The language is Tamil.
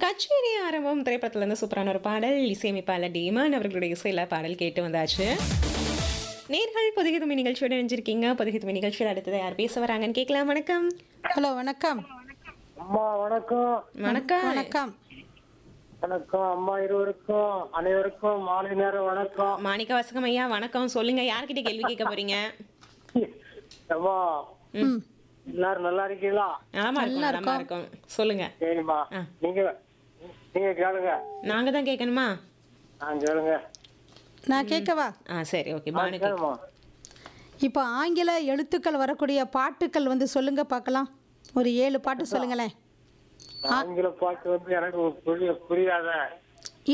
கச்சேரி ஆரம்பம் திரைப்படத்துல இருந்து சூப்பரான ஒரு பாடல் இசையமைப்பாளர் டீமான் அவர்களுடைய இசையில பாடல் கேட்டு வந்தாச்சு நேர்கள் பொதுகை துணி நிகழ்ச்சியோட நினைஞ்சிருக்கீங்க பொதுகை துணி நிகழ்ச்சியில் அடுத்தது யார் பேச வராங்கன்னு கேட்கலாம் வணக்கம் ஹலோ வணக்கம் அம்மா வணக்கம் வணக்கம் வணக்கம் வணக்கம் அம்மா இருவருக்கும் அனைவருக்கும் மாலை நேரம் வணக்கம் மாணிக்க வாசகம் ஐயா வணக்கம் சொல்லுங்க யார்கிட்ட கேள்வி கேட்க போறீங்க அம்மா ம் எல்லாரும் நல்லா இருக்கீங்களா நலமா இருக்கும் நலமா இருக்கும் சொல்லுங்க சரிம்மா ஆ. நீங்க நீங்க கேளுங்க நாங்க தான் கேட்கணுமா நான் கேளுங்க நான் கேட்கவா ஆ சரி ஓகே பானு கேளுமா இப்போ ஆங்கில எழுத்துக்கள் வரக்கூடிய பாட்டுக்கள் வந்து சொல்லுங்க பார்க்கலாம் ஒரு ஏழு பாட்டு சொல்லுங்களேன் ஆங்கில பாட்டு வந்து எனக்கு புரிய புரியாத